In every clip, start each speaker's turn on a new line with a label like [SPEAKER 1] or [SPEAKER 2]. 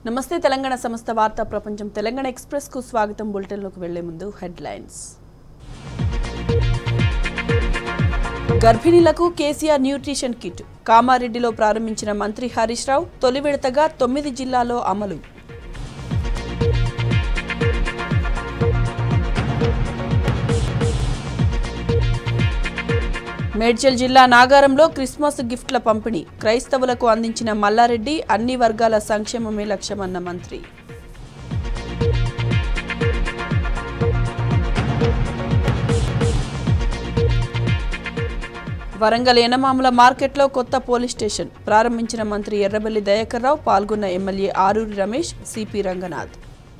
[SPEAKER 1] నమస్తే తెలంగాణ సంస్థ వార్తా ప్రపంచం తెలంగాణ ఎక్స్ప్రెస్ కు స్వాగతం బులెటిన్లోకి వెళ్లే ముందు హెడ్లైన్స్ గర్భిణీలకు కేసీఆర్ న్యూట్రిషన్ కిట్ కామారెడ్డిలో ప్రారంభించిన మంత్రి హరీష్ రావు తొలి విడతగా తొమ్మిది జిల్లాలో అమలు మేడ్చల్ జిల్లా నాగారంలో క్రిస్మస్ గిఫ్ట్ల పంపిణీ క్రైస్తవులకు అందించిన మల్లారెడ్డి అన్ని వర్గాల సంక్షేమమే లక్ష్యమన్న మంత్రి వరంగల్ ఎనమాముల మార్కెట్లో కొత్త పోలీస్ స్టేషన్ ప్రారంభించిన మంత్రి ఎర్రబెల్లి దయాకర్ రావు పాల్గొన్న ఎమ్మెల్యే ఆరూరి రమేష్ సిపి రంగనాథ్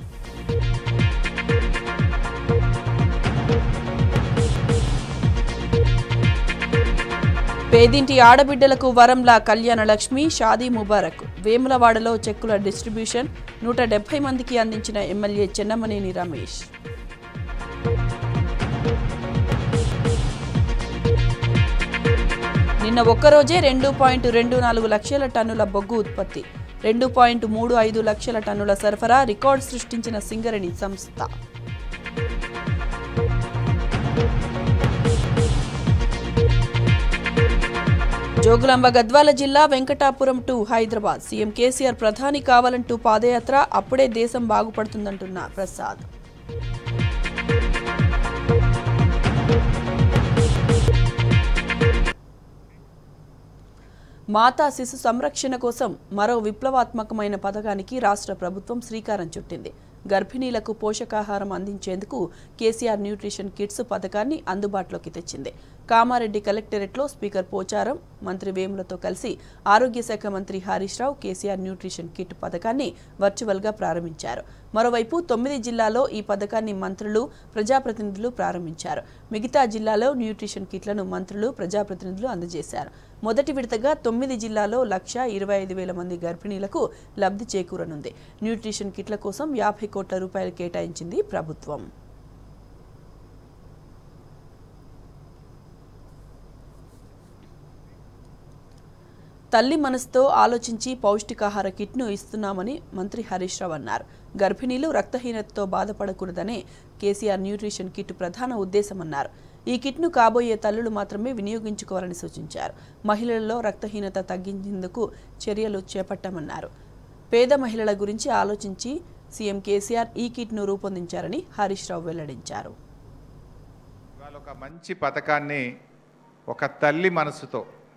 [SPEAKER 1] పేదింటి ఆడబిడ్డలకు వరంలా కళ్యాణ లక్ష్మి షాదీ ముబారక్ వేములవాడలో చెక్కుల డిస్ట్రిబ్యూషన్ నూట డెబ్బై మందికి అందించిన ఎమ్మెల్యే చెన్నమనేని రమేష్ నిన్న ఒక్కరోజే రెండు పాయింట్ రెండు నాలుగు లక్షల టన్నుల బొగ్గు ఉత్పత్తి రెండు పాయింట్ మూడు ఐదు లక్షల టన్నుల సరఫరా రికార్డు సృష్టించిన సింగరణి సంస్థ జోగులాంబ గద్వాల జిల్లా వెంకటాపురం టు హైదరాబాద్ సీఎం కేసీఆర్ ప్రధాని కావాలంటూ పాదయాత్ర అప్పుడే దేశం బాగుపడుతుందంటున్న ప్రసాద్ మాతా శిశు సంరక్షణ కోసం మరో విప్లవాత్మకమైన పథకానికి రాష్ట్ర ప్రభుత్వం శ్రీకారం చుట్టింది గర్భిణీలకు పోషకాహారం అందించేందుకు కేసీఆర్ న్యూట్రిషన్ కిట్స్ పథకాన్ని అందుబాటులోకి తెచ్చింది కామారెడ్డి కలెక్టరేట్లో స్పీకర్ పోచారం మంత్రి వేములతో కలిసి ఆరోగ్య శాఖ మంత్రి హరీష్ రావు కేసీఆర్ న్యూట్రిషన్ కిట్ పథకాన్ని వర్చువల్గా ప్రారంభించారు మరోవైపు తొమ్మిది జిల్లాల్లో ఈ పథకాన్ని మంత్రులు ప్రజాప్రతినిధులు ప్రారంభించారు మిగతా జిల్లాలో న్యూట్రిషన్ కిట్లను మంత్రులు ప్రజాప్రతినిధులు అందజేశారు మొదటి విడతగా తొమ్మిది జిల్లాలో లక్ష ఇరవై ఐదు వేల మంది గర్భిణీలకు లబ్ధి చేకూరనుంది న్యూట్రిషన్ కిట్ల కోసం యాభై కోట్ల రూపాయలు కేటాయించింది ప్రభుత్వం తల్లి మనసుతో ఆలోచించి పౌష్టికాహార కిట్ను ఇస్తున్నామని మంత్రి హరీష్ రావు అన్నారు గర్భిణీలు రక్తహీనతతో బాధపడకూడదనే కేసీఆర్ న్యూట్రిషన్ కిట్ ప్రధాన ఉద్దేశమన్నారు ఈ కిట్ను కాబోయే తల్లులు మాత్రమే వినియోగించుకోవాలని సూచించారు మహిళల్లో రక్తహీనత తగ్గించేందుకు చర్యలు చేపట్టామన్నారు పేద మహిళల గురించి ఆలోచించి సీఎం కేసీఆర్ ఈ కిట్ను రూపొందించారని హరీష్ రావు వెల్లడించారు
[SPEAKER 2] ఇవాళ ఒక మంచి పథకాన్ని ఒక తల్లి మనసుతో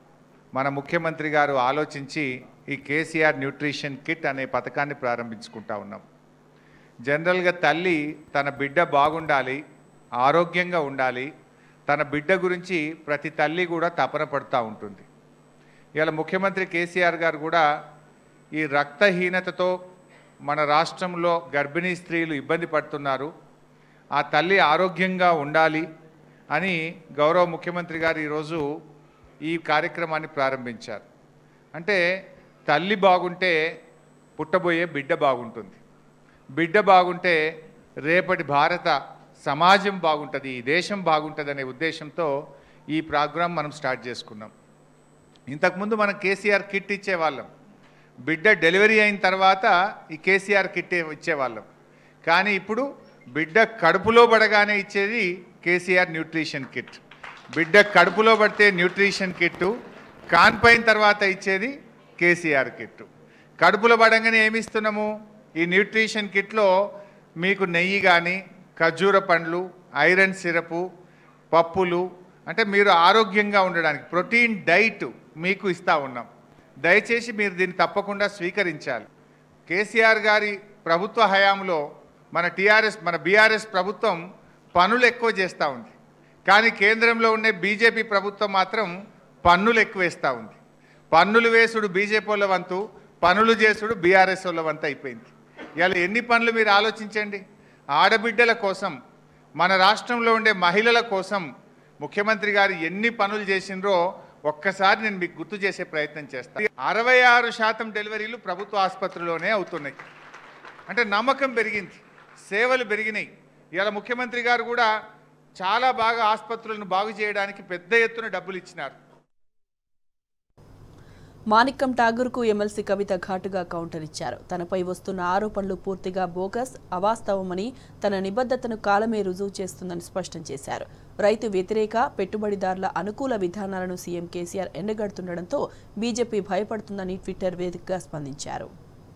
[SPEAKER 2] మన ముఖ్యమంత్రి గారు ఆలోచించి ఈ కేసీఆర్ న్యూట్రిషన్ కిట్ అనే పథకాన్ని ప్రారంభించుకుంటా ఉన్నాం జనరల్గా తల్లి తన బిడ్డ బాగుండాలి ఆరోగ్యంగా ఉండాలి తన బిడ్డ గురించి ప్రతి తల్లి కూడా తపన పడుతూ ఉంటుంది ఇవాళ ముఖ్యమంత్రి కేసీఆర్ గారు కూడా ఈ రక్తహీనతతో మన రాష్ట్రంలో గర్భిణీ స్త్రీలు ఇబ్బంది పడుతున్నారు ఆ తల్లి ఆరోగ్యంగా ఉండాలి అని గౌరవ ముఖ్యమంత్రి గారు ఈరోజు ఈ కార్యక్రమాన్ని ప్రారంభించారు అంటే తల్లి బాగుంటే పుట్టబోయే బిడ్డ బాగుంటుంది బిడ్డ బాగుంటే రేపటి భారత సమాజం బాగుంటుంది ఈ దేశం బాగుంటుంది అనే ఉద్దేశంతో ఈ ప్రోగ్రాం మనం స్టార్ట్ చేసుకున్నాం ఇంతకుముందు మనం కేసీఆర్ కిట్ ఇచ్చేవాళ్ళం బిడ్డ డెలివరీ అయిన తర్వాత ఈ కేసీఆర్ కిట్ ఇచ్చేవాళ్ళం కానీ ఇప్పుడు బిడ్డ కడుపులో పడగానే ఇచ్చేది కేసీఆర్ న్యూట్రిషన్ కిట్ బిడ్డ కడుపులో పడితే న్యూట్రిషన్ కిట్టు కాన్పైన తర్వాత ఇచ్చేది కేసీఆర్ కిట్టు కడుపులో పడంగానే ఏమి ఇస్తున్నాము ఈ న్యూట్రిషన్ కిట్లో మీకు నెయ్యి కానీ ఖర్జూర పండ్లు ఐరన్ సిరపు పప్పులు అంటే మీరు ఆరోగ్యంగా ఉండడానికి ప్రోటీన్ డైట్ మీకు ఇస్తూ ఉన్నాం దయచేసి మీరు దీన్ని తప్పకుండా స్వీకరించాలి కేసీఆర్ గారి ప్రభుత్వ హయాంలో మన టీఆర్ఎస్ మన బీఆర్ఎస్ ప్రభుత్వం పనులు ఎక్కువ చేస్తూ ఉంది కానీ కేంద్రంలో ఉండే బీజేపీ ప్రభుత్వం మాత్రం పన్నులు ఎక్కువ వేస్తూ ఉంది పన్నులు వేసుడు బీజేపీ వాళ్ళ వంతు పనులు చేసుడు బీఆర్ఎస్ వాళ్ళ వంతు అయిపోయింది ఇలా ఎన్ని పనులు మీరు ఆలోచించండి ఆడబిడ్డల కోసం మన రాష్ట్రంలో ఉండే మహిళల కోసం ముఖ్యమంత్రి గారు ఎన్ని పనులు చేసిండ్రో ఒక్కసారి నేను మీకు గుర్తు చేసే ప్రయత్నం చేస్తాను అరవై ఆరు శాతం డెలివరీలు ప్రభుత్వ ఆసుపత్రిలోనే అవుతున్నాయి అంటే నమ్మకం పెరిగింది సేవలు పెరిగినాయి ఇవాళ ముఖ్యమంత్రి గారు కూడా చాలా బాగా ఆసుపత్రులను బాగు చేయడానికి పెద్ద ఎత్తున డబ్బులు ఇచ్చినారు
[SPEAKER 1] మాణిక్కం ఠాగూర్కు ఎమ్మెల్సీ కవిత ఘాటుగా కౌంటర్ ఇచ్చారు తనపై వస్తున్న ఆరోపణలు పూర్తిగా బోగస్ అవాస్తవమని తన నిబద్ధతను కాలమే రుజువు చేస్తుందని స్పష్టం చేశారు రైతు వ్యతిరేక పెట్టుబడిదారుల అనుకూల విధానాలను సీఎం కేసీఆర్ ఎండగడుతుండటంతో బీజేపీ భయపడుతుందని ట్విట్టర్ వేదికగా స్పందించారు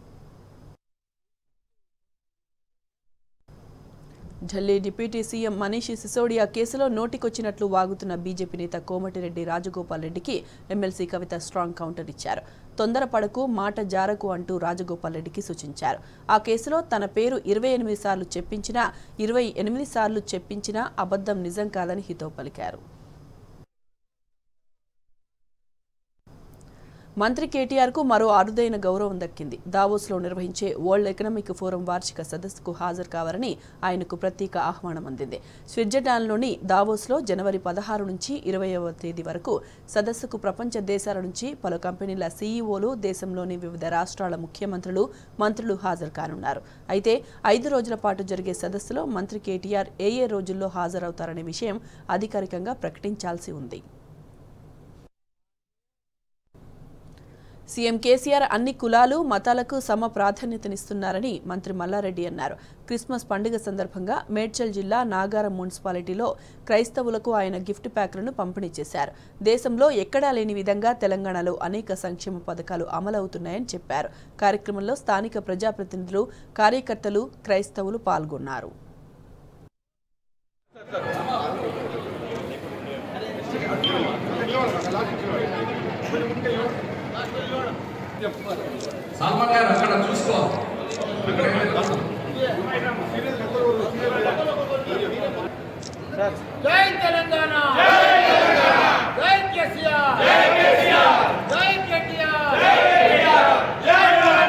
[SPEAKER 1] ఢిల్లీ డిప్యూటీ సీఎం మనీష్ సిసోడియా కేసులో నోటికొచ్చినట్లు వాగుతున్న బీజేపీ నేత కోమటిరెడ్డి రాజగోపాల్ రెడ్డికి ఎమ్మెల్సీ కవిత స్ట్రాంగ్ కౌంటర్ ఇచ్చారు తొందరపడకు మాట జారకు అంటూ రాజగోపాల్ రెడ్డికి సూచించారు ఆ కేసులో తన పేరు ఇరవై ఎనిమిది సార్లు చెప్పించినా ఇరవై ఎనిమిది సార్లు చెప్పించినా అబద్ధం నిజం కాదని హితవు పలికారు మంత్రి కేటీఆర్ కు మరో అరుదైన గౌరవం దక్కింది దావోస్లో నిర్వహించే వరల్డ్ ఎకనామిక్ ఫోరం వార్షిక సదస్సుకు హాజరు కావాలని ఆయనకు ప్రత్యేక ఆహ్వానం అందింది స్విట్జర్లాండ్లోని దావోస్లో జనవరి పదహారు నుంచి ఇరవైవ తేదీ వరకు సదస్సుకు ప్రపంచ దేశాల నుంచి పలు కంపెనీల సీఈఓలు దేశంలోని వివిధ రాష్ట్రాల ముఖ్యమంత్రులు మంత్రులు హాజరు కానున్నారు అయితే ఐదు రోజుల పాటు జరిగే సదస్సులో మంత్రి కేటీఆర్ ఏ ఏ రోజుల్లో హాజరవుతారనే విషయం అధికారికంగా ప్రకటించాల్సి ఉంది సీఎం కేసీఆర్ అన్ని కులాలు మతాలకు సమ ప్రాధాన్యతనిస్తున్నారని మంత్రి మల్లారెడ్డి అన్నారు క్రిస్మస్ పండుగ సందర్భంగా మేడ్చల్ జిల్లా నాగారం మున్సిపాలిటీలో క్రైస్తవులకు ఆయన గిఫ్ట్ ప్యాక్లను పంపిణీ చేశారు దేశంలో ఎక్కడా లేని విధంగా తెలంగాణలో అనేక సంక్షేమ పథకాలు అమలవుతున్నాయని చెప్పారు కార్యక్రమంలో స్థానిక ప్రజాప్రతినిధులు కార్యకర్తలు క్రైస్తవులు పాల్గొన్నారు
[SPEAKER 3] సల్మాన్ గారు అక్కడ చూసుకో
[SPEAKER 4] జై తెలంగాణ జై తెలంగాణ జై కేసీఆర్ జై కేసీఆర్ జై కేటీఆర్ జై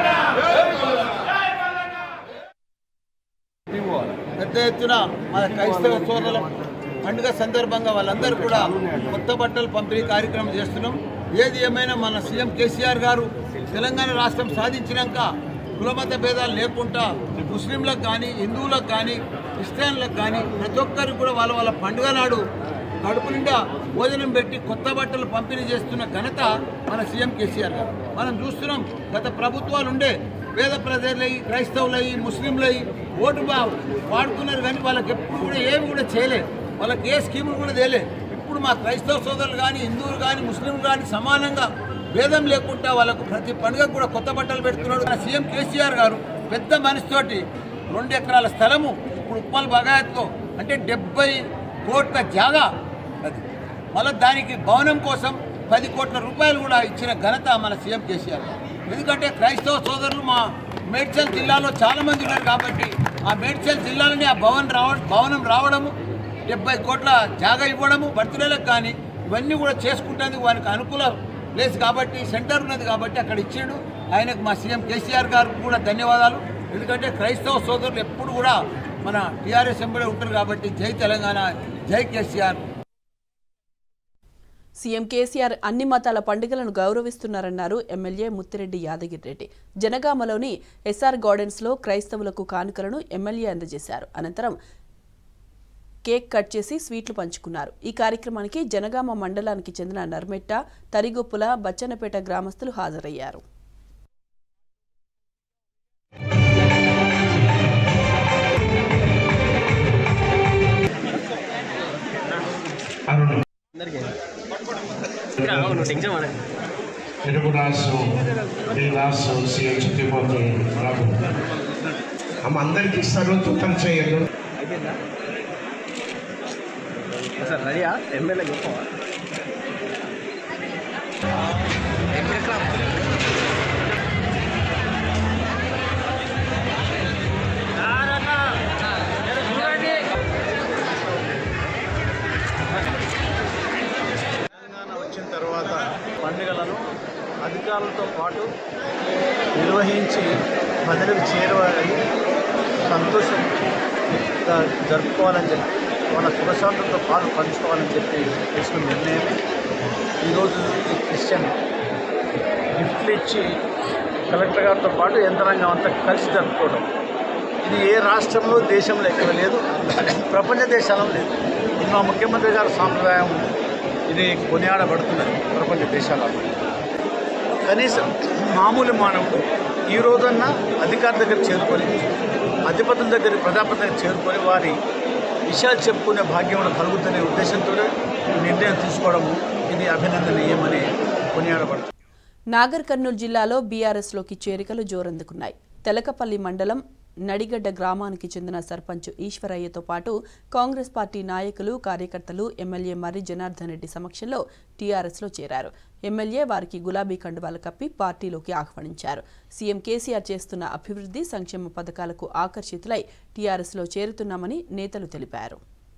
[SPEAKER 5] పెద్ద ఎత్తున మన క్రైస్తవ సోదరుల పండుగ సందర్భంగా వాళ్ళందరూ కూడా కొత్త బట్టలు పంపిణీ కార్యక్రమం చేస్తున్నాం ఏది ఏమైనా మన సీఎం కేసీఆర్ గారు తెలంగాణ రాష్ట్రం సాధించినాక కులమత భేదాలు లేకుండా ముస్లింలకు కానీ హిందువులకు కానీ క్రిస్టియన్లకు కానీ ప్రతి ఒక్కరికి కూడా వాళ్ళ వాళ్ళ పండుగ నాడు కడుపు నిండా భోజనం పెట్టి కొత్త బట్టలు పంపిణీ చేస్తున్న ఘనత మన సీఎం కేసీఆర్ గారు మనం చూస్తున్నాం గత ప్రభుత్వాలు ఉండే పేద ప్రజలై క్రైస్తవులై ముస్లింలై ఓటు బా వాడుకున్నారు కానీ వాళ్ళకి ఎప్పుడు కూడా ఏమి కూడా చేయలేదు వాళ్ళకి ఏ స్కీములు కూడా తేలే ఇప్పుడు మా క్రైస్తవ సోదరులు కానీ హిందువులు కానీ ముస్లింలు కానీ సమానంగా భేదం లేకుండా వాళ్ళకు ప్రతి పండుగ కూడా కొత్త బట్టలు పెడుతున్నాడు మన సీఎం కేసీఆర్ గారు పెద్ద మనసుతోటి రెండు ఎకరాల స్థలము ఇప్పుడు ఉప్పల్ బగాయత్లో అంటే డెబ్బై కోట్ల జాగా అది మళ్ళీ దానికి భవనం కోసం పది కోట్ల రూపాయలు కూడా ఇచ్చిన ఘనత మన సీఎం కేసీఆర్ గారు. ఎందుకంటే క్రైస్తవ సోదరులు మా మేడ్చల్ జిల్లాలో చాలా మంది ఉన్నారు కాబట్టి ఆ మేడ్చల్ జిల్లాలోనే ఆ భవన్ రావ భవనం రావడము డెబ్బై కోట్ల జాగా ఇవ్వడము బర్త్డేలకు కానీ ఇవన్నీ కూడా చేసుకుంటేందుకు వారికి అనుకూల ప్లేస్ కాబట్టి సెంటర్ ఉన్నది కాబట్టి అక్కడ ఇచ్చిండు ఆయనకు మా సీఎం కేసీఆర్ గారికి కూడా ధన్యవాదాలు ఎందుకంటే క్రైస్తవ సోదరులు ఎప్పుడు కూడా మన టీఆర్ఎస్ ఎంబడే ఉంటారు కాబట్టి జై తెలంగాణ జై కేసీఆర్
[SPEAKER 1] సీఎం కేసీఆర్ అన్ని మతాల పండుగలను గౌరవిస్తున్నారన్నారు ఎమ్మెల్యే ముత్తిరెడ్డి యాదగిరి రెడ్డి జనగామలోని ఎస్ఆర్ గార్డెన్స్లో క్రైస్తవులకు కానుకలను ఎమ్మెల్యే అందజేశారు అనంతరం కేక్ కట్ చేసి స్వీట్లు పంచుకున్నారు ఈ కార్యక్రమానికి జనగామ మండలానికి చెందిన నర్మెట్ట తరిగొప్పుల బచ్చన్నపేట గ్రామస్తులు హాజరయ్యారు
[SPEAKER 6] తెలుగు రాష్ట్రం ఈ రాష్ట్రం సీఎం చుట్టిపోతే రాబు అమ్మ అందరికి ఇస్తారు చుట్టం చేయదు
[SPEAKER 7] సార్ రెడీయా ఎమ్మెల్యే చెప్పవా తెలంగాణ వచ్చిన తర్వాత పండుగలను అధికారులతో పాటు నిర్వహించి ప్రజలకు చేరువై సంతోషంగా జరుపుకోవాలని చెప్పి వాళ్ళ సుఖశాంతంతో పాలు పంచుకోవాలని చెప్పి తీసుకున్న నిర్ణయమే ఈరోజు ఈ క్రిస్టియన్ గిఫ్ట్లు ఇచ్చి కలెక్టర్ గారితో పాటు యంత్రాంగం అంతా కలిసి జరుపుకోవడం ఇది ఏ రాష్ట్రంలో దేశంలో ఎక్కడ లేదు ప్రపంచ దేశాలలో లేదు ఇది మా ముఖ్యమంత్రి గారి సాంప్రదాయం ఇది కొనియాడబడుతున్నది ప్రపంచ దేశాలలో కనీసం మామూలు మానవుడు ఈ రోజన్నా అధికారి దగ్గర చేరుకొని అధిపతుల దగ్గర ప్రజాపతి దగ్గర చేరుకొని వారి విషయాలు చెప్పుకునే భాగ్యం కూడా కలుగుతున్న ఉద్దేశంతో ఈ నిర్ణయం తీసుకోవడము ఇది అభినందనీయమని కొనియాడబడుతుంది
[SPEAKER 1] నాగర్ కర్నూలు జిల్లాలో బీఆర్ఎస్లోకి చేరికలు జోరందుకున్నాయి తెలకపల్లి మండలం నడిగడ్డ గ్రామానికి చెందిన సర్పంచ్ ఈశ్వరయ్యతో పాటు కాంగ్రెస్ పార్టీ నాయకులు కార్యకర్తలు ఎమ్మెల్యే మర్రి జనార్దన్ రెడ్డి సమక్షంలో టీఆర్ఎస్లో చేరారు ఎమ్మెల్యే వారికి గులాబీ కండువాలు కప్పి పార్టీలోకి ఆహ్వానించారు సీఎం కేసీఆర్ చేస్తున్న అభివృద్ధి సంక్షేమ పథకాలకు ఆకర్షితులై టీఆర్ఎస్లో చేరుతున్నామని నేతలు తెలిపారు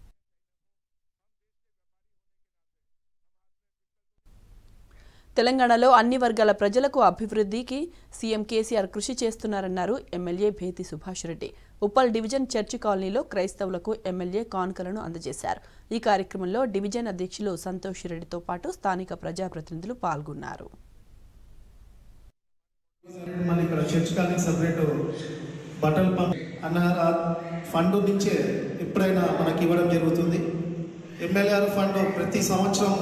[SPEAKER 1] తెలంగాణలో అన్ని వర్గాల ప్రజలకు అభివృద్ధికి సీఎం కేసీఆర్ కృషి చేస్తున్నారన్నారు MLA Bethi Subhash Reddy Uppal division church కాలనీలో క్రైస్తవులకు ఎమ్మెల్యే కానుకలను అందజేశారు ఈ కార్యక్రమంలో డివిజన్ అధ్యక్షులు సంతోష్ రెడ్డితో పాటు స్థానిక ప్రజాప్రతినిధులు పాల్గొన్నారు
[SPEAKER 8] మన ఇక్కడ చర్చ్ కాలనీ సపరేట్ బట్టలు పంప్ అన్నగారు ఆ ఫండ్ నుంచే ఎప్పుడైనా మనకి ఇవ్వడం జరుగుతుంది ఎమ్మెల్యేఆర్ ఫండ్ ప్రతి సంవత్సరం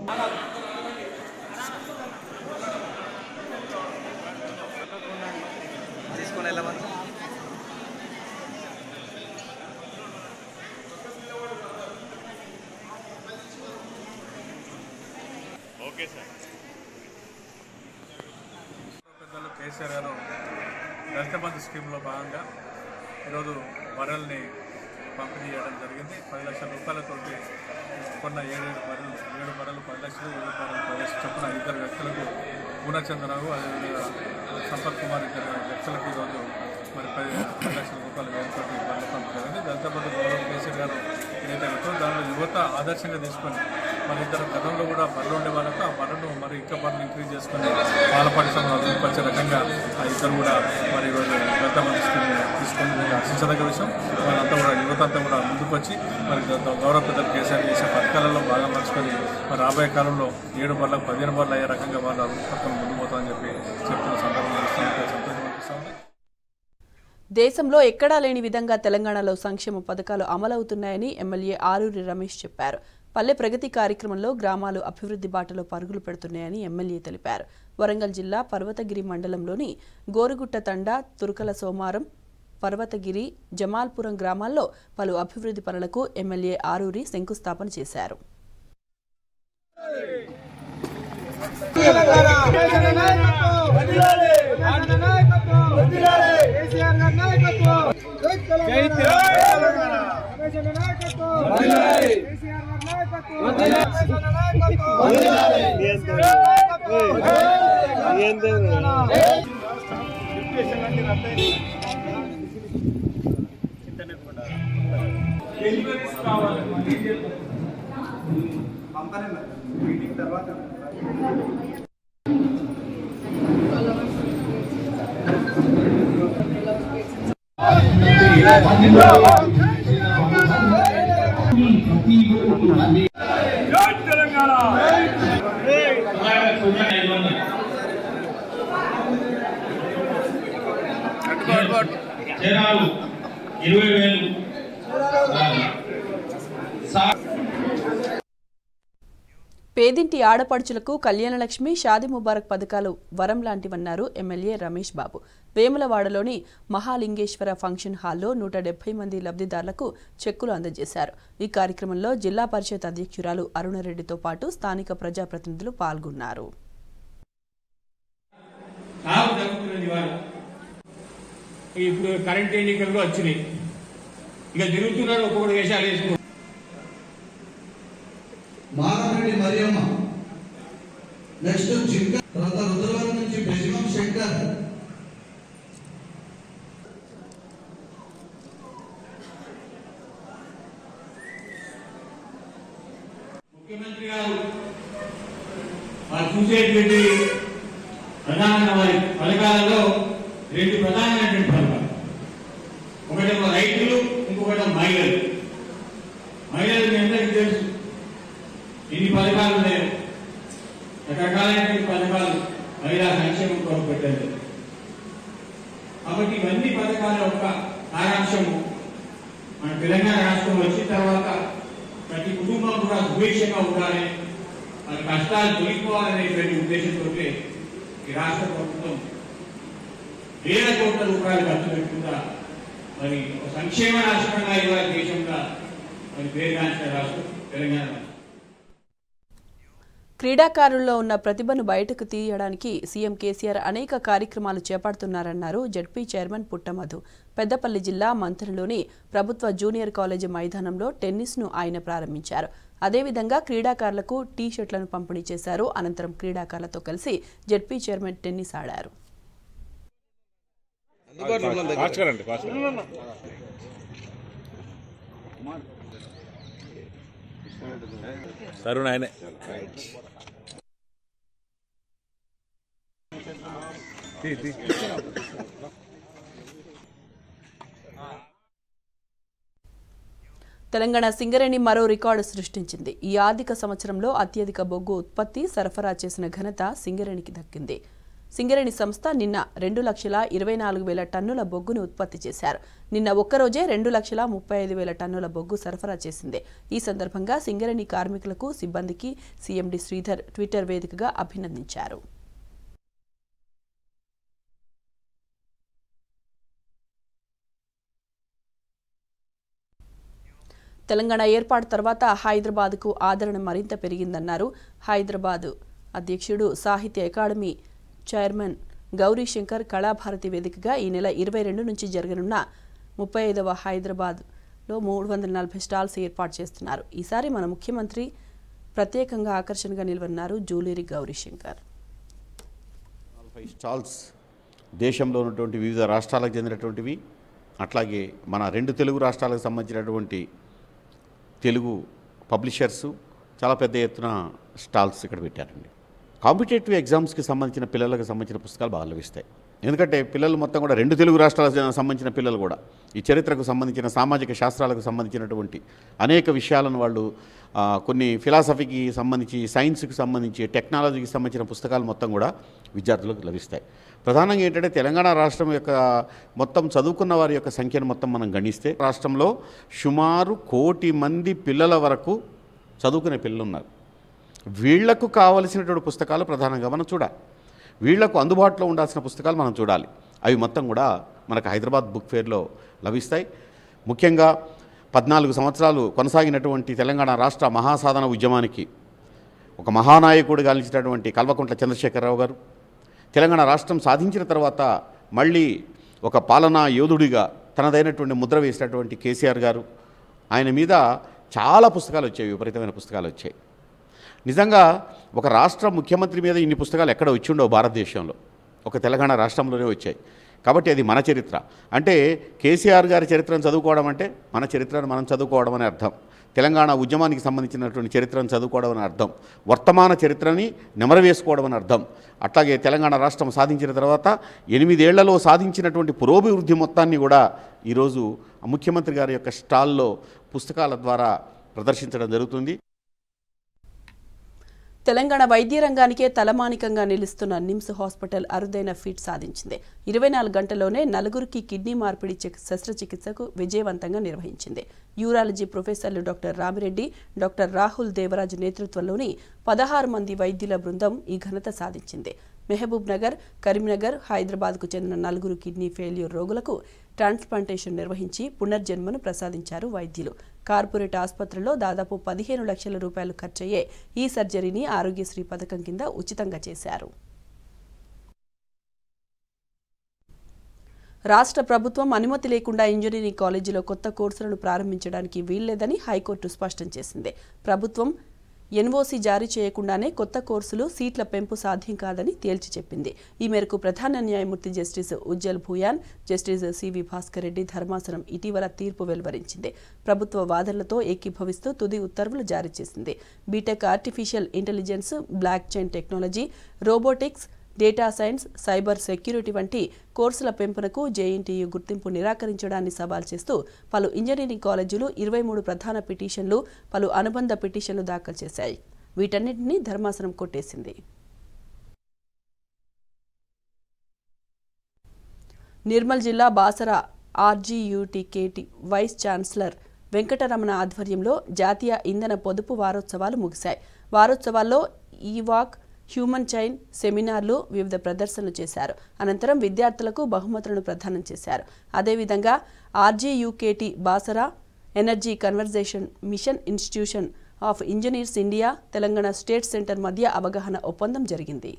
[SPEAKER 9] పెద్దలు కేసీఆర్ గారు దళిత బంధు స్కీమ్లో భాగంగా ఈరోజు బర్రెల్ని పంపిణీ చేయడం జరిగింది పది లక్షల రూపాయలతో కొన్న ఏడేడు బర్రెలు ఏడు బర్రెలు పది లక్షలు ఏడు బర్రెలు పది లక్షలు చొప్పున ఇద్దరు వ్యక్తులకు పూర్ణచంద్రరావు అదేవిధంగా సంపత్ కుమార్ ఇద్దరు వ్యక్తులకు ఈరోజు మరి పది పది లక్షల రూపాయలు వేరుతోటి బర్రెలు పంపిణీ జరిగింది దళిత బంధు గౌరవ కేసీఆర్ గారు ఏదైతే పెట్టారో దానిలో యువత ఆదర్శంగా తీసుకొని మరి ఇద్దరు గతంలో కూడా బర్రెలు ఉండే వాళ్ళకు ఆ బర్రెను మరి ఇంకా బర్రెలు ఇంక్రీజ్ చేసుకుని పాల పరిశ్రమను అభివృద్ధి రకంగా ఆ ఇద్దరు కూడా మరి ఈరోజు దళిత బంధు స్కీమ్ తీసుకొని హర్షించదగ్గ విషయం వాళ్ళంతా కూడా యువత అంతా కూడా ముందుకు వచ్చి మరి గౌ- గౌరవ పెద్దలు కేసీఆర్ చేసే పథకాలలో బాగా మార్చుకొని మరి రాబోయే కాలంలో ఏడు బర్లకు పదిహేను బర్లు అయ్యే రకంగా వాళ్ళు అభివృద్ధి పథకం ముందుకు పోతామని చెప్పి చెప్తున్న సందర్భంగా ఇస్తాను సంతోషం అనిపిస్తుంది
[SPEAKER 1] దేశంలో ఎక్కడా లేని విధంగా తెలంగాణలో సంక్షేమ పథకాలు అమలవుతున్నాయని ఎమ్మెల్యే ఆరూరి రమేష్ చెప్పారు పల్లె ప్రగతి కార్యక్రమంలో గ్రామాలు అభివృద్ధి బాటలో పరుగులు పెడుతున్నాయని ఎమ్మెల్యే తెలిపారు వరంగల్ జిల్లా పర్వతగిరి మండలంలోని గోరుగుట్ట తండా తురుకల సోమారం పర్వతగిరి జమాల్పురం గ్రామాల్లో పలు అభివృద్ధి పనులకు ఎమ్మెల్యే ఆరూరి శంకుస్థాపన చేశారు
[SPEAKER 3] జనాలు ఇరవై వేలు
[SPEAKER 1] పేదింటి ఆడపడుచులకు కళ్యాణలక్ష్మి షాది ముబారక్ పథకాలు వరం లాంటివన్నారు ఎమ్మెల్యే రమేష్ బాబు వేములవాడలోని మహాలింగేశ్వర ఫంక్షన్ హాల్లో నూట డెబ్బై మంది లబ్ధిదారులకు చెక్కులు అందజేశారు ఈ కార్యక్రమంలో జిల్లా పరిషత్ అధ్యక్షురాలు అరుణరెడ్డితో పాటు స్థానిక ప్రజాప్రతినిధులు పాల్గొన్నారు
[SPEAKER 3] నాకు జరుగుతున్నది ఇవాళ ఇప్పుడు కరెంట్ ఎన్నికలు కూడా వచ్చినాయి ఇక తిరుగుతున్నారు ఒక్కొక్కటి వేషాలు వేసుకున్నారు
[SPEAKER 10] మాధవరెడ్డి మరియమ్మ నెక్స్ట్ జింక తర్వాత రుద్రవరం నుంచి బెజిమం శంకర్
[SPEAKER 3] ముఖ్యమంత్రి గారు వారు చూసేటువంటి ప్రధానమైన వారి పథకాలలో రెండు ప్రధానమైనటువంటి పథకాలు ఒకటేమో రైతులు ఇంకొకటేమో మహిళలు మహిళలు మీ అందరికీ తెలుసు ఎన్ని పథకాలు ఉన్నాయో రకరకాలైనటువంటి పథకాలు మహిళా సంక్షేమం కొరకు పెట్టారు కాబట్టి ఇవన్నీ పథకాల యొక్క సారాంశము మన తెలంగాణ రాష్ట్రం వచ్చిన తర్వాత ప్రతి కుటుంబం కూడా సుభిక్షంగా ఉండాలి మన కష్టాలు తొలగిపోవాలనేటువంటి ఉద్దేశంతో ఈ రాష్ట్ర ప్రభుత్వం వేల కోట్ల రూపాయలు ఖర్చు పెట్టుకుందా మరి ఒక సంక్షేమ రాష్ట్రంగా ఇవాళ దేశంగా మరి పేరుగాంచిన రాష్ట్రం తెలంగాణ రాష్ట్రం
[SPEAKER 1] క్రీడాకారుల్లో ఉన్న ప్రతిభను బయటకు తీయడానికి సీఎం కేసీఆర్ అనేక కార్యక్రమాలు చేపడుతున్నారన్నారు జడ్పీ చైర్మన్ పుట్టమధు పెద్దపల్లి జిల్లా మంత్రిలోని ప్రభుత్వ జూనియర్ కాలేజీ మైదానంలో టెన్నిస్ను ఆయన ప్రారంభించారు అదేవిధంగా క్రీడాకారులకు టీ షర్ట్లను పంపిణీ చేశారు అనంతరం క్రీడాకారులతో కలిసి జడ్పీ చైర్మన్ టెన్నిస్ ఆడారు
[SPEAKER 11] తరుణ్ ఆయనే
[SPEAKER 1] తెలంగాణ సింగరేణి మరో రికార్డు సృష్టించింది ఈ ఆర్థిక సంవత్సరంలో అత్యధిక బొగ్గు ఉత్పత్తి సరఫరా చేసిన ఘనత సింగరేణికి దక్కింది సింగరేణి సంస్థ నిన్న రెండు లక్షల ఇరవై నాలుగు వేల టన్నుల బొగ్గును ఉత్పత్తి చేశారు నిన్న ఒక్కరోజే రెండు లక్షల ముప్పై ఐదు వేల టన్నుల బొగ్గు సరఫరా చేసింది ఈ సందర్భంగా సింగరేణి కార్మికులకు సిబ్బందికి సీఎండి శ్రీధర్ ట్విట్టర్ వేదికగా అభినందించారు తెలంగాణ ఏర్పాటు తర్వాత హైదరాబాద్కు ఆదరణ మరింత పెరిగిందన్నారు హైదరాబాద్ అధ్యక్షుడు సాహిత్య అకాడమీ చైర్మన్ గౌరీశంకర్ కళాభారతి వేదికగా ఈ నెల ఇరవై రెండు నుంచి జరగనున్న ముప్పై ఐదవ హైదరాబాద్లో మూడు వందల నలభై స్టాల్స్ ఏర్పాటు చేస్తున్నారు ఈసారి మన ముఖ్యమంత్రి ప్రత్యేకంగా ఆకర్షణగా నిలవన్నారు జూలేరి గౌరీశంకర్
[SPEAKER 12] నలభై స్టాల్స్ దేశంలో ఉన్నటువంటి వివిధ రాష్ట్రాలకు చెందినటువంటివి అట్లాగే మన రెండు తెలుగు రాష్ట్రాలకు సంబంధించినటువంటి తెలుగు పబ్లిషర్సు చాలా పెద్ద ఎత్తున స్టాల్స్ ఇక్కడ పెట్టారండి కాంపిటేటివ్ ఎగ్జామ్స్కి సంబంధించిన పిల్లలకు సంబంధించిన పుస్తకాలు బాగా లభిస్తాయి ఎందుకంటే పిల్లలు మొత్తం కూడా రెండు తెలుగు రాష్ట్రాలకు సంబంధించిన పిల్లలు కూడా ఈ చరిత్రకు సంబంధించిన సామాజిక శాస్త్రాలకు సంబంధించినటువంటి అనేక విషయాలను వాళ్ళు ఆ, కొన్ని ఫిలాసఫీకి సంబంధించి సైన్స్కి సంబంధించి టెక్నాలజీకి సంబంధించిన పుస్తకాలు మొత్తం కూడా విద్యార్థులకు లభిస్తాయి ప్రధానంగా ఏంటంటే తెలంగాణ రాష్ట్రం యొక్క మొత్తం చదువుకున్న వారి యొక్క సంఖ్యను మొత్తం మనం గణిస్తే రాష్ట్రంలో సుమారు కోటి మంది పిల్లల వరకు చదువుకునే పిల్లలు ఉన్నారు వీళ్లకు కావలసినటువంటి పుస్తకాలు ప్రధానంగా మనం చూడాలి వీళ్లకు అందుబాటులో ఉండాల్సిన పుస్తకాలు మనం చూడాలి అవి మొత్తం కూడా మనకు హైదరాబాద్ బుక్ ఫేర్లో లభిస్తాయి ముఖ్యంగా పద్నాలుగు సంవత్సరాలు కొనసాగినటువంటి తెలంగాణ రాష్ట్ర మహాసాధన ఉద్యమానికి ఒక మహానాయకుడు గాలించినటువంటి కల్వకుంట్ల చంద్రశేఖరరావు గారు తెలంగాణ రాష్ట్రం సాధించిన తర్వాత మళ్ళీ ఒక పాలనా యోధుడిగా తనదైనటువంటి ముద్ర వేసినటువంటి కేసీఆర్ గారు ఆయన మీద చాలా పుస్తకాలు వచ్చాయి విపరీతమైన పుస్తకాలు వచ్చాయి నిజంగా ఒక రాష్ట్ర ముఖ్యమంత్రి మీద ఇన్ని పుస్తకాలు ఎక్కడ వచ్చి ఉండవు భారతదేశంలో ఒక తెలంగాణ రాష్ట్రంలోనే వచ్చాయి కాబట్టి అది మన చరిత్ర అంటే కేసీఆర్ గారి చరిత్రను చదువుకోవడం అంటే మన చరిత్రను మనం చదువుకోవడం అనే అర్థం తెలంగాణ ఉద్యమానికి సంబంధించినటువంటి చరిత్రను చదువుకోవడం అని అర్థం వర్తమాన చరిత్రని నెమరవేసుకోవడం అని అర్థం అట్లాగే తెలంగాణ రాష్ట్రం సాధించిన తర్వాత ఎనిమిదేళ్లలో సాధించినటువంటి పురోభివృద్ధి మొత్తాన్ని కూడా ఈరోజు ముఖ్యమంత్రి గారి యొక్క స్టాల్లో పుస్తకాల ద్వారా ప్రదర్శించడం జరుగుతుంది
[SPEAKER 1] తెలంగాణ వైద్య రంగానికే తలమానికంగా నిలుస్తున్న నిమ్స్ హాస్పిటల్ అరుదైన ఫీట్ సాధించింది ఇరవై నాలుగు గంటల్లోనే నలుగురికి కిడ్నీ మార్పిడి చికి- శస్త్రచికిత్సకు విజయవంతంగా నిర్వహించింది urology professors doctor Ramireddy doctor Rahul Devaraju నేతృత్వంలోని పదహారు మంది వైద్యుల బృందం ఈ ఘనత సాధించింది మెహబూబ్ నగర్ కరీంనగర్ హైదరాబాద్కు చెందిన నలుగురు కిడ్నీ ఫెయిల్యూర్ రోగులకు ట్రాన్స్ప్లాంటేషన్ నిర్వహించి పునర్జన్మను ప్రసాదించారు వైద్యులు కార్పొరేట్ ఆసుపత్రిలో దాదాపు పదిహేను లక్షల రూపాయలు ఖర్చయ్యే ఈ సర్జరీని ఆరోగ్యశ్రీ పథకం కింద ఉచితంగా చేశారు రాష్ట్ర ప్రభుత్వం అనుమతి లేకుండా ఇంజనీరింగ్ కాలేజీలో కొత్త కోర్సులను ప్రారంభించడానికి వీల్లేదని హైకోర్టు స్పష్టం చేసింది ప్రభుత్వం ఎన్ఓసీ జారీ చేయకుండానే కొత్త కోర్సులు సీట్ల పెంపు సాధ్యం కాదని తేల్చి చెప్పింది ఈ మేరకు ప్రధాన న్యాయమూర్తి justice Ujjal Bhuyan justice CV Bhaskar Reddy ధర్మాసనం ఇటీవల తీర్పు వెలువరించింది ప్రభుత్వ వాదనలతో ఏకీభవిస్తూ తుది ఉత్తర్వులు జారీ చేసింది B Tech artificial intelligence blockchain technology robotics data science cyber security వంటి కోర్సుల పెంపునకు జేఎన్టీయూ గుర్తింపు నిరాకరించడాన్ని సవాల్ చేస్తూ పలు ఇంజనీరింగ్ కాలేజీలు ఇరవై మూడు ప్రధాన పిటిషన్లు పలు అనుబంధ పిటిషన్లు దాఖలు చేశాయి వీటన్నిటినీ ధర్మాసనం కొట్టేసింది నిర్మల్ జిల్లా Basara RGUKT vice chancellor Venkataramana ఆధ్వర్యంలో జాతీయ ఇంధన పొదుపు వారోత్సవాలు ముగిశాయి వారోత్సవాల్లో ఈ వాక్ హ్యూమన్ చైన్ సెమినార్లు వివిధ ప్రదర్శనలు చేశారు అనంతరం విద్యార్థులకు బహుమతులను ప్రదానం చేశారు అదేవిధంగా RGUKT Basara energy conversation mission institution of engineers India Telangana state centre మధ్య అవగాహన ఒప్పందం జరిగింది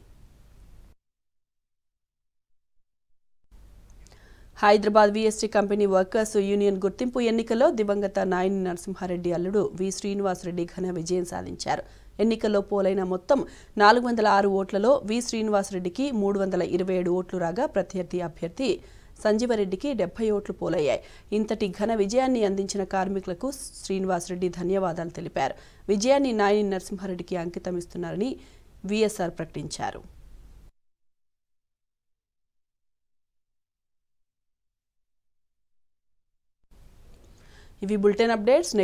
[SPEAKER 1] Hyderabad VST company workers union గుర్తింపు ఎన్నికల్లో దివంగత నాయని నరసింహారెడ్డి అల్లుడు వి శ్రీనివాసరెడ్డి ఘన విజయం సాధించారు ఎన్నికల్లో పోలైన మొత్తం నాలుగు వందల ఆరు ఓట్లలో వి శ్రీనివాసరెడ్డికి మూడు వందల ఇరవై ఏడు ఓట్లు రాగా ప్రత్యర్థి అభ్యర్థి సంజీవరెడ్డికి డెబ్బై ఓట్లు పోలయ్యాయి ఇంతటి ఘన విజయాన్ని అందించిన కార్మికులకు శ్రీనివాసరెడ్డి ధన్యవాదాలు తెలిపారు విజయాన్ని నాయని నరసింహారెడ్డికి అంకితం ఇస్తున్నారని విఎస్ఆర్ ప్రకటించారు ఇవి బులెటిన్ అప్డేట్స్